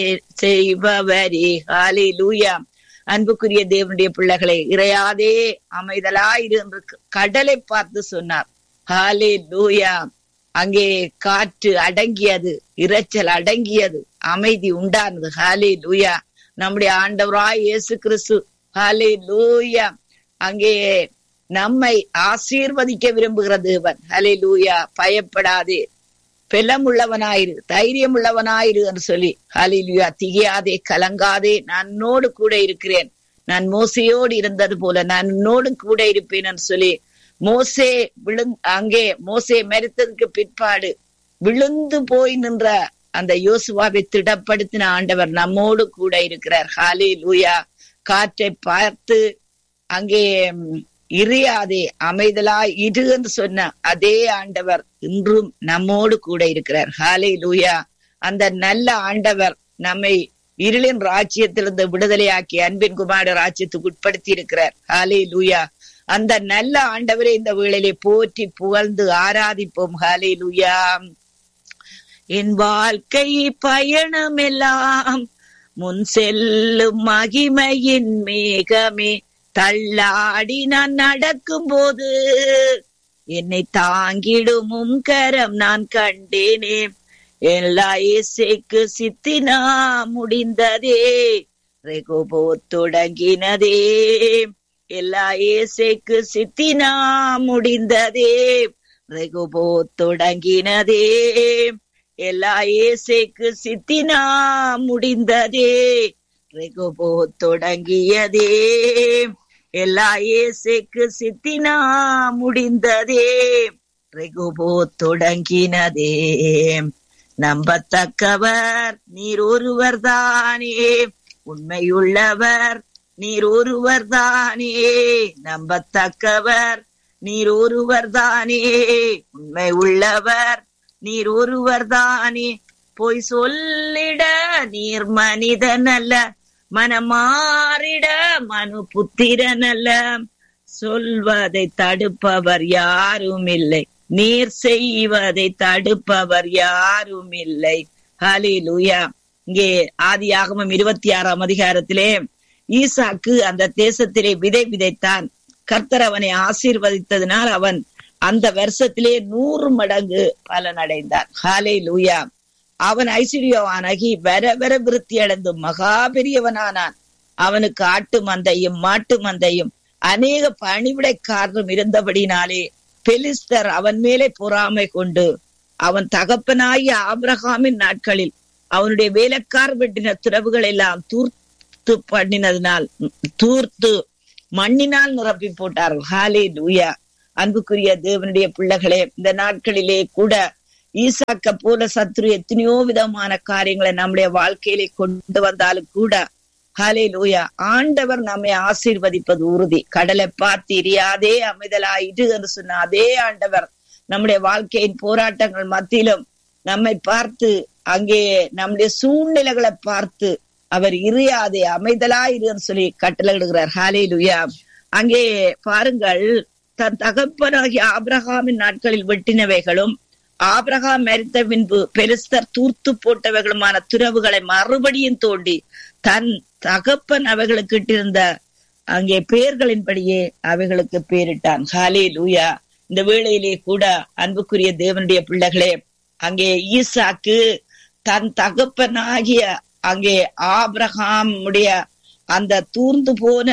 செய்பவரே ஹாலே லூயா அன்புக்குரிய தேவனுடைய பிள்ளைகளை இறையாதே அமைதலாயிரு என்று கடலை பார்த்து சொன்னார் ஹாலே லூயா அங்கே காற்று அடங்கியது இரைச்சல் அடங்கியது அமைதி உண்டானது ஹாலே லூயா நம்முடைய ஆண்டவராய் இயேசு கிறிஸ்து ஹாலே லூயா அங்கே நம்மை ஆசீர்வதிக்க விரும்புகிற தேவன் ஹலே லூயா பயப்படாதே பெலம் உள்ளவனாயிரு தைரியம் உள்ளவனாயிரு என்று சொல்லி ஹலிலுயா திகையாதே கலங்காதே நன்னோடு கூட இருக்கிறேன் நான் மோசையோடு இருந்தது போல நான் உன்னோடு கூட இருப்பேன் என்று சொல்லி மோசே விழுந் அங்கே மோசே மரித்ததுக்கு பிற்பாடு விழுந்து போய் நின்ற அந்த யோசுவாவை திடப்படுத்தின ஆண்டவர் நம்மோடு கூட இருக்கிறார் ஹாலே லூயா காற்றை பார்த்து அங்கே இறியாதே அமைதலாய் இரு என்று சொன்ன அதே ஆண்டவர் இன்றும் நம்மோடு கூட இருக்கிறார் ஹாலே லூயா அந்த நல்ல ஆண்டவர் நம்மை இருளின் ராஜ்யத்திலிருந்து விடுதலையாக்கி அன்பின் குமார ராஜ்யத்துக்கு உட்படுத்தி இருக்கிறார் ஹாலே லூயா அந்த நல்ல ஆண்டவரை இந்த வேளையிலே போற்றி புகழ்ந்து ஆராதிப்போம் ஹாலே லூயா என் வாழ்க்கை பயணம் எல்லாம் முன் செல்லும் மகிமையின் மேகமே தள்ளாடி நான் நடக்கும் போது என்னை தாங்கிடும் கரம் நான் கண்டேனே எல்லா இசைக்கு சித்தினா முடிந்ததே ரெகுபோ தொடங்கினதே எல்லா இசைக்கு சித்தினா முடிந்ததே ரெகுபோ தொடங்கினதே எல்லா இசைக்கு சித்தினா முடிந்ததே ரெகுபோ தொடங்கியதே எல்லா இயேசுக்கு சித்தினா முடிந்ததே ரெகுபோ தொடங்கினதே நம்பத்தக்கவர் நீர் ஒருவர் தானே உண்மையுள்ளவர் நீர் ஒருவர் தானே நம்பத்தக்கவர் நீர் ஒருவர் தானே உண்மை உள்ளவர் நீர் ஒருவர் தானே பொய் சொல்லிட நீர் மனிதன் அல்ல மனமாறிட மனு புத்திரன் அல்ல சொல்வதை தடுப்பவர் யாரும் இல்லை நீர் செய்வதை தடுப்பவர் யாரும் இல்லை ஹலிலுயா இங்கே ஆதி ஆகமம் இருபத்தி ஆறாம் அதிகாரத்திலே ஈசாக்கு அந்த தேசத்திலே விதை விதைத்தான் கர்த்தர் அவனை ஆசீர்வதித்ததினால் அவன் அந்த வருஷத்திலே நூறு மடங்கு பலனடைந்தான் ஹாலே லூயா அவன் ஐஸ்வர்யவானாகி வர வர விருத்தி அடைந்து மகா பெரியவனானான் அவனுக்கு ஆட்டு மந்தையும் மாட்டு மந்தையும் அநேக பணிவிடைக்காரரும் இருந்தபடினாலே பெலிஸ்தர் அவன் மேலே பொறாமை கொண்டு அவன் தகப்பனாகிய ஆபிரகாமின் நாட்களில் அவனுடைய வேலைக்கார் வெட்டின துறவுகள் எல்லாம் தூர்த்து பண்ணினதினால் தூர்த்து மண்ணினால் நிரப்பி போட்டார்கள் ஹாலே லூயா அன்புக்குரிய தேவனுடைய பிள்ளைகளே இந்த நாட்களிலே கூட ஈசாக்க போல சத்ரு எத்தனையோ விதமான காரியங்களை நம்முடைய வாழ்க்கையிலே கொண்டு வந்தாலும் கூட ஹலே லூயா ஆண்டவர் நம்மை ஆசீர்வதிப்பது உறுதி கடலை பார்த்து எரியாதே அமைதலாயிரு என்று சொன்ன அதே ஆண்டவர் நம்முடைய வாழ்க்கையின் போராட்டங்கள் மத்தியிலும் நம்மை பார்த்து அங்கே நம்முடைய சூழ்நிலைகளை பார்த்து அவர் இறியாதே அமைதலாயிரு சொல்லி கட்டளையிடுகிறார் ஹாலே லுயா அங்கே பாருங்கள் தன் தகப்பனாகிய ஆபிரகாமின் நாட்களில் வெட்டினவைகளும் ஆபிரகாம் மரித்த பின்பு பெருஸ்தர் தூர்த்து போட்டவைகளுமான துறவுகளை மறுபடியும் தோண்டி தன் தகப்பன் அவைகளுக்கு இட்டிருந்த அங்கே பெயர்களின்படியே அவைகளுக்கு பேரிட்டான் ஹாலே லூயா இந்த வேளையிலே கூட அன்புக்குரிய தேவனுடைய பிள்ளைகளே அங்கே ஈசாக்கு தன் தகப்பனாகிய அங்கே ஆபிரகாம் உடைய அந்த தூர்ந்து போன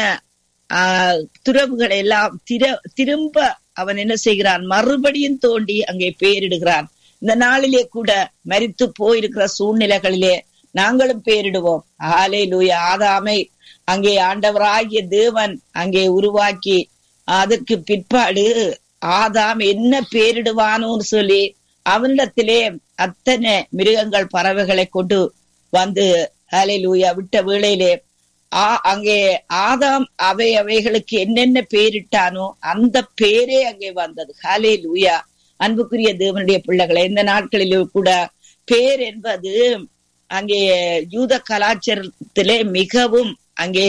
ஆஹ் துறவுகளை எல்லாம் திர திரும்ப அவன் என்ன செய்கிறான் மறுபடியும் தோண்டி அங்கே பேரிடுகிறான் இந்த நாளிலே கூட மரித்து போயிருக்கிற சூழ்நிலைகளிலே நாங்களும் பேரிடுவோம் ஆலே லூயா ஆதாமை அங்கே ஆண்டவராகிய தேவன் அங்கே உருவாக்கி அதற்கு பிற்பாடு ஆதாம் என்ன பேரிடுவானோன்னு சொல்லி அவனிடத்திலே அத்தனை மிருகங்கள் பறவைகளை கொண்டு வந்து ஹலே லூயா விட்ட வேளையிலே ஆ அங்கே ஆதாம் அவை அவைகளுக்கு என்னென்ன பேரிட்டானோ அந்த பேரே அங்கே வந்தது ஹலே லூயா அன்புக்குரிய தேவனுடைய பிள்ளைகளை இந்த நாட்களிலும் கூட பேர் என்பது அங்கே யூத கலாச்சாரத்திலே மிகவும் அங்கே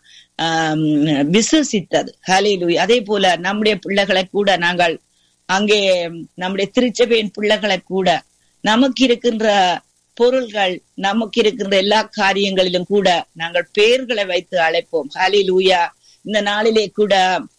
ஆஹ் விசுவசித்தது ஹலே லூயா அதே போல நம்முடைய பிள்ளைகளை கூட நாங்கள் அங்கே நம்முடைய திருச்சபையின் பிள்ளைகளை கூட நமக்கு இருக்கின்ற பொருள்கள் நமக்கு இருக்கின்ற எல்லா காரியங்களிலும் கூட நாங்கள் பெயர்களை வைத்து அழைப்போம் ஹலி லூயா இந்த நாளிலே கூட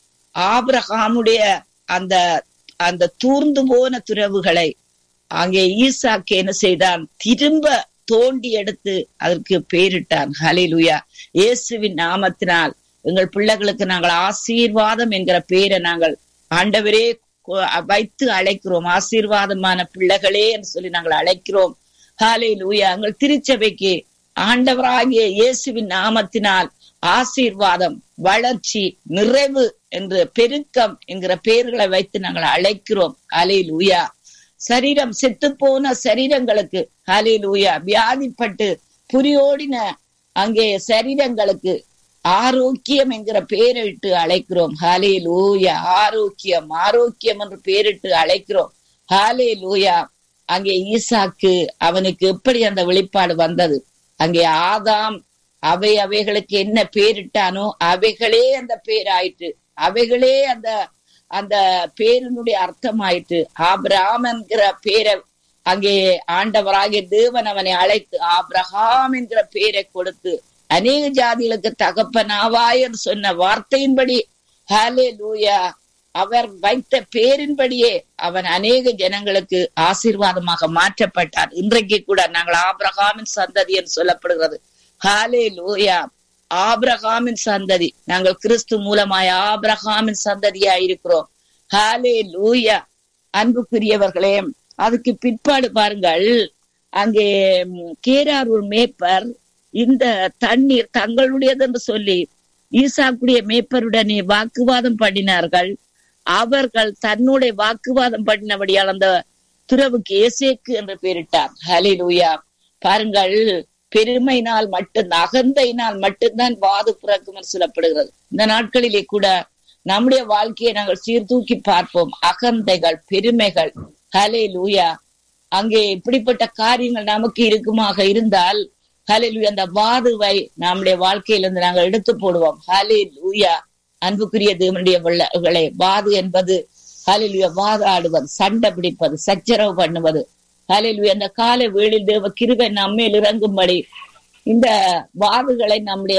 ஆபிரகாமுடைய அந்த அந்த தூர்ந்து போன துறவுகளை அங்கே ஈசாக்கு என்ன செய்தான் திரும்ப தோண்டி எடுத்து அதற்கு பெயரிட்டான் ஹலே லூயா இயேசுவின் நாமத்தினால் எங்கள் பிள்ளைகளுக்கு நாங்கள் ஆசீர்வாதம் என்கிற பெயரை நாங்கள் ஆண்டவரே வைத்து அழைக்கிறோம் ஆசீர்வாதமான பிள்ளைகளே என்று சொல்லி நாங்கள் அழைக்கிறோம் ஹாலே லூயா எங்கள் திருச்சபைக்கு ஆண்டவராகிய இயேசுவின் நாமத்தினால் ஆசீர்வாதம் வளர்ச்சி நிறைவு என்று பெருக்கம் என்கிற பெயர்களை வைத்து நாங்கள் அழைக்கிறோம் ஹலே லூயா சரீரம் செத்து போன சரீரங்களுக்கு ஹலே லூயா வியாதிப்பட்டு புரியோடின அங்கே சரீரங்களுக்கு ஆரோக்கியம் என்கிற பெயரிட்டு அழைக்கிறோம் ஹாலே லூயா ஆரோக்கியம் ஆரோக்கியம் என்று பெயரிட்டு அழைக்கிறோம் ஹாலே லூயா அங்கே ஈசாக்கு அவனுக்கு எப்படி அந்த வெளிப்பாடு வந்தது அங்கே ஆதாம் அவை அவைகளுக்கு என்ன பேரிட்டானோ அவைகளே அந்த பேர் ஆயிற்று அவைகளே அந்த அந்த பேரினுடைய அர்த்தம் ஆயிற்று ஆபிராம் என்கிற பேரை அங்கே ஆண்டவராகிய தேவன் அவனை அழைத்து ஆப்ரஹாம் என்கிற பேரை கொடுத்து அநேக ஜாதிகளுக்கு தகப்பனாவாய் என்று சொன்ன வார்த்தையின்படி ஹாலே லூயா அவர் வைத்த பேரின்படியே அவன் அநேக ஜனங்களுக்கு ஆசீர்வாதமாக மாற்றப்பட்டார் இன்றைக்கு கூட நாங்கள் ஆபிரகாமின் சந்ததி என்று சொல்லப்படுகிறது ஹாலே லூயா ஆபிரகாமின் சந்ததி நாங்கள் கிறிஸ்து மூலமாய் ஆபிரகாமின் சந்ததியா இருக்கிறோம் ஹாலே லூயா அன்புக்குரியவர்களே அதுக்கு பிற்பாடு பாருங்கள் அங்கே கேராரூர் மேப்பர் இந்த தண்ணீர் தங்களுடையது என்று சொல்லி ஈசாக்குடைய மேப்பருடனே வாக்குவாதம் பண்ணினார்கள் அவர்கள் தன்னுடைய வாக்குவாதம் பண்ணினபடியால் அந்த துறவுக்கு ஏசேக்கு என்று பெயரிட்டார் ஹலே லூயா பாருங்கள் பெருமையினால் மட்டும் அகந்தையினால் மட்டும்தான் வாது பிறக்கும் என்று சொல்லப்படுகிறது இந்த நாட்களிலே கூட நம்முடைய வாழ்க்கையை நாங்கள் சீர்தூக்கி பார்ப்போம் அகந்தைகள் பெருமைகள் ஹலே லூயா அங்கே இப்படிப்பட்ட காரியங்கள் நமக்கு இருக்குமாக இருந்தால் ஹலே லூயா அந்த வாதுவை நம்முடைய வாழ்க்கையிலிருந்து நாங்கள் எடுத்து போடுவோம் ஹலே லூயா அன்புக்குரிய தேவனுடைய பிள்ளைகளே வாது என்பது ஹலிலுய வாதாடுவது சண்டை பிடிப்பது சச்சரவு பண்ணுவது ஹலிலுய அந்த கால வேளில் தேவ கிருவை நம்மேல் இறங்கும்படி இந்த வாதுகளை நம்முடைய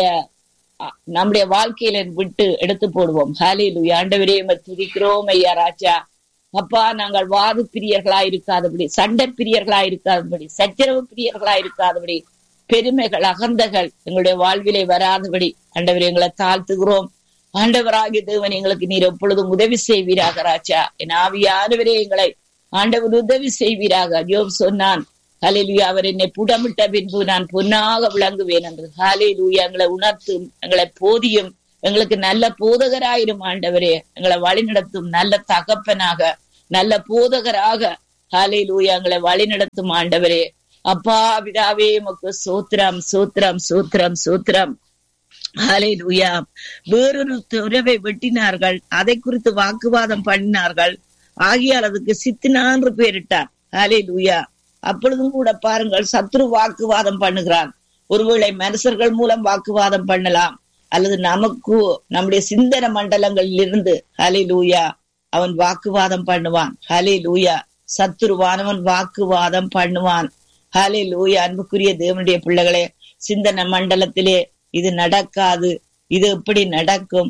நம்முடைய வாழ்க்கையில விட்டு எடுத்து போடுவோம் ஹலிலுய ஆண்டவரே துதிக்கிறோம் ஐயா ராஜா அப்பா நாங்கள் வாது பிரியர்களா இருக்காதபடி சண்டை பிரியர்களா இருக்காதபடி சச்சரவு பிரியர்களா இருக்காதபடி பெருமைகள் அகந்தகள் எங்களுடைய வாழ்விலே வராதபடி ஆண்டவரே எங்களை தாழ்த்துகிறோம் ஆண்டவராகிய தேவன் எங்களுக்கு நீர் எப்பொழுதும் உதவி செய்வீராக ராஜா என் ஆவியானவரே எங்களை ஆண்டவர் உதவி செய்வீராக ஜோப் சொன்னான் ஹலிலுயா அவர் என்னை புடமிட்ட பின்பு நான் பொன்னாக விளங்குவேன் என்று ஹலிலுயா எங்களை உணர்த்தும் எங்களை போதியும் எங்களுக்கு நல்ல போதகராயிரும் ஆண்டவரே எங்களை வழிநடத்தும் நல்ல தகப்பனாக நல்ல போதகராக ஹலிலுயா எங்களை வழிநடத்தும் ஆண்டவரே அப்பா பிதாவே உமக்கு சூத்திரம் சூத்திரம் சூத்திரம் சூத்திரம் ஹalleluya வேறொரு துறவை வெட்டினார்கள் அதை குறித்து வாக்குவாதம் பண்ணினார்கள் ஆகியால் அதுக்கு சித்தினா என்று பெயரிட்டார் ஹalleluya அப்பொழுதும் கூட பாருங்கள் சத்ரு வாக்குவாதம் பண்ணுகிறான் ஒருவேளை மனுஷர்கள் மூலம் வாக்குவாதம் பண்ணலாம் அல்லது நமக்கு நம்முடைய சிந்தன மண்டலங்களில் இருந்து ஹலே லூயா அவன் வாக்குவாதம் பண்ணுவான் ஹலே லூயா சத்துருவானவன் வாக்குவாதம் பண்ணுவான் ஹலே லூயா அன்புக்குரிய தேவனுடைய பிள்ளைகளே சிந்தன மண்டலத்திலே இது நடக்காது இது எப்படி நடக்கும்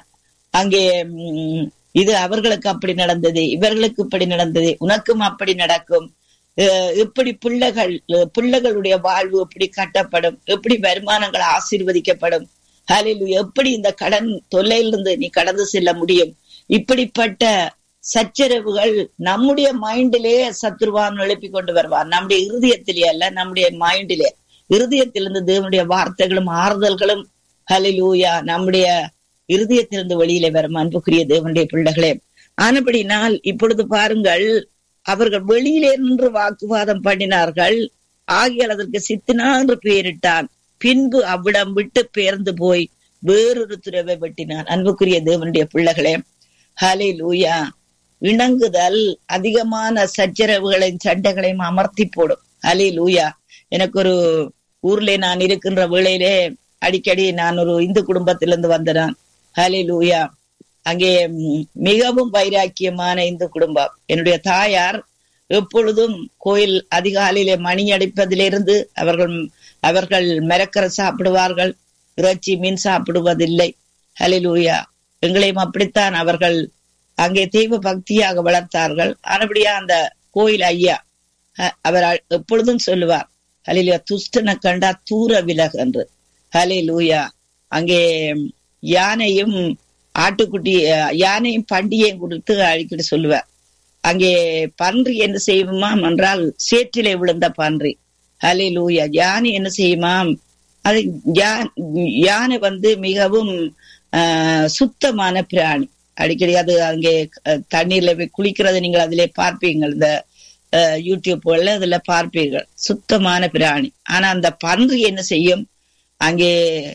அங்கே இது அவர்களுக்கு அப்படி நடந்தது இவர்களுக்கு இப்படி நடந்தது உனக்கும் அப்படி நடக்கும் எப்படி பிள்ளைகள் பிள்ளைகளுடைய வாழ்வு எப்படி கட்டப்படும் எப்படி வருமானங்கள் ஆசீர்வதிக்கப்படும் ஹலில் எப்படி இந்த கடன் தொல்லையிலிருந்து நீ கடந்து செல்ல முடியும் இப்படிப்பட்ட சச்சரவுகள் நம்முடைய மைண்டிலே சத்ருவான் எழுப்பி கொண்டு வருவார் நம்முடைய இருதயத்திலே அல்ல நம்முடைய மைண்டிலே இருதயத்திலிருந்து தேவனுடைய வார்த்தைகளும் ஆறுதல்களும் ஹலிலூயா நம்முடைய இருதயத்திலிருந்து வெளியிலே வரும் அன்புக்குரிய தேவனுடைய பிள்ளைகளே ஆனபடினால் இப்பொழுது பாருங்கள் அவர்கள் வெளியிலே நின்று வாக்குவாதம் பண்ணினார்கள் ஆகியால் அதற்கு சித்தினா என்று பெயரிட்டான் பின்பு அவ்விடம் விட்டு பெயர்ந்து போய் வேறொரு துறவை வெட்டினான் அன்புக்குரிய தேவனுடைய பிள்ளைகளே ஹலே லூயா இணங்குதல் அதிகமான சச்சரவுகளையும் சண்டைகளையும் அமர்த்தி போடும் ஹலே லூயா எனக்கு ஒரு ஊர்ல நான் இருக்கின்ற வேளையிலே அடிக்கடி நான் ஒரு இந்து குடும்பத்திலிருந்து வந்தேன் ஹலே லூயா அங்கே மிகவும் வைராக்கியமான இந்து குடும்பம் என்னுடைய தாயார் எப்பொழுதும் கோயில் அதிகாலையிலே மணி அடிப்பதிலிருந்து அவர்கள் அவர்கள் மிரக்கரை சாப்பிடுவார்கள் இறைச்சி மீன் சாப்பிடுவதில்லை ஹலிலூயா எங்களையும் அப்படித்தான் அவர்கள் அங்கே தெய்வ பக்தியாக வளர்த்தார்கள் ஆனபடியா அந்த கோயில் ஐயா அவர் எப்பொழுதும் சொல்லுவார் ஹலிலுயா துஷ்டனை கண்டா தூர விலகு என்று ஹலே லூயா அங்கே யானையும் ஆட்டுக்குட்டி யானையும் பண்டிகையும் கொடுத்து அடிக்கடி சொல்லுவார் அங்கே பன்றி என்ன செய்யுமாம் என்றால் சேற்றிலே விழுந்த பன்றி ஹலே லூயா யானை என்ன செய்யுமாம் அது யானை வந்து மிகவும் சுத்தமான பிராணி அடிக்கடி அது அங்கே தண்ணீர்ல போய் குளிக்கிறத நீங்கள் அதிலே பார்ப்பீங்கள் இந்த யூடியூப்ல அதுல பார்ப்பீர்கள் சுத்தமான பிராணி ஆனா அந்த பன்றி என்ன செய்யும் அங்கே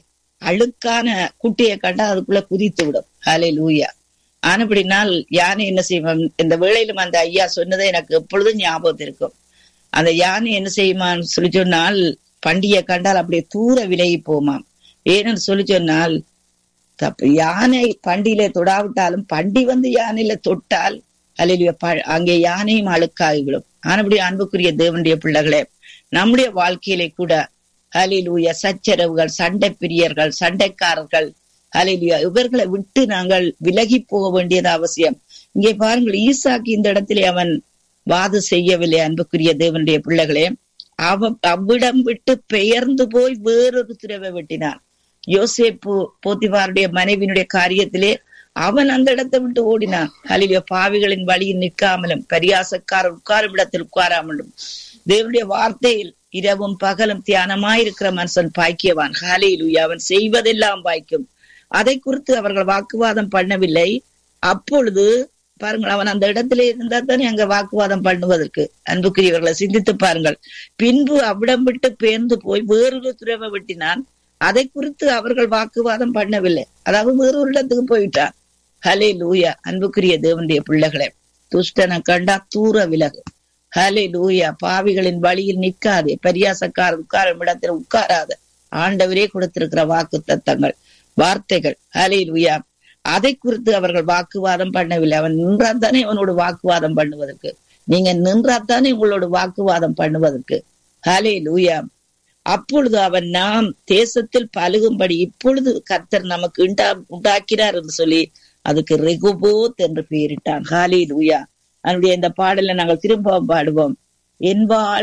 அழுக்கான குட்டியை கண்டா அதுக்குள்ள குதித்து விடும் ஹலே லூயா ஆனப்படினால் யானை என்ன செய்வோம் இந்த வேளையிலும் அந்த ஐயா சொன்னதை எனக்கு எப்பொழுதும் ஞாபகம் இருக்கும் அந்த யானை என்ன செய்யுமான்னு சொல்லி சொன்னால் பண்டிகை கண்டால் அப்படியே தூர விலகி போமாம் ஏன்னு சொல்லி சொன்னால் தப்பு யானை பண்டியில தொடாவிட்டாலும் பண்டி வந்து யானையில தொட்டால் அலையில அங்கே யானையும் அழுக்காகிவிடும் ஆனபடி அன்புக்குரிய தேவனுடைய பிள்ளைகளே நம்முடைய வாழ்க்கையிலே கூட அலிலுய சச்சரவுகள் சண்டை பிரியர்கள் சண்டைக்காரர்கள் அலிலுயா இவர்களை விட்டு நாங்கள் விலகி போக வேண்டியது அவசியம் இங்கே பாருங்கள் ஈசாக்கு இந்த இடத்திலே அவன் வாது செய்யவில்லை அன்புக்குரிய தேவனுடைய பிள்ளைகளே அவ அவ்விடம் விட்டு பெயர்ந்து போய் வேறொரு துறவை வெட்டினான் யோசேப்பு போத்திபாருடைய மனைவியினுடைய காரியத்திலே அவன் அந்த இடத்தை விட்டு ஓடினான் அலிலிய பாவிகளின் வழியில் நிற்காமலும் பரியாசக்காரர் உட்காரும் இடத்தில் உட்காராமலும் தேவனுடைய வார்த்தையில் இரவும் பகலும் தியானமாயிருக்கிற மனுஷன் பாய்க்கியவான் ஹாலையில் அவன் செய்வதெல்லாம் பாய்க்கும் அதை குறித்து அவர்கள் வாக்குவாதம் பண்ணவில்லை அப்பொழுது பாருங்கள் அவன் அந்த இடத்துல இருந்தா தானே அங்க வாக்குவாதம் பண்ணுவதற்கு அன்புக்குரியவர்களை சிந்தித்து பாருங்கள் பின்பு அவ்விடம் விட்டு பேர்ந்து போய் வேறொரு துறவை வெட்டினான் அதை குறித்து அவர்கள் வாக்குவாதம் பண்ணவில்லை அதாவது வேறொரு இடத்துக்கு போயிட்டான் ஹலே லூயா அன்புக்குரிய தேவனுடைய பிள்ளைகளை துஷ்டனை கண்டா தூர விலகு ஹலே லூயா பாவிகளின் வழியில் நிற்காதே பரியாசக்காரர் உட்காரும் இடத்தில் உட்காராத ஆண்டவரே கொடுத்திருக்கிற வாக்கு தத்தங்கள் வார்த்தைகள் ஹலே லூயா அதை குறித்து அவர்கள் வாக்குவாதம் பண்ணவில்லை அவன் நின்றாத்தானே அவனோடு வாக்குவாதம் பண்ணுவதற்கு நீங்க நின்றாத்தானே உங்களோட வாக்குவாதம் பண்ணுவதற்கு ஹலே லூயா அப்பொழுது அவன் நாம் தேசத்தில் பழுகும்படி இப்பொழுது கர்த்தர் நமக்கு உண்டா உண்டாக்கிறார் என்று சொல்லி அதுக்கு ரெகுபோத் என்று பெயரிட்டான் ஹாலே லூயா அவனுடைய இந்த பாடலை நாங்கள் திரும்ப பாடுவோம் என் வாழ்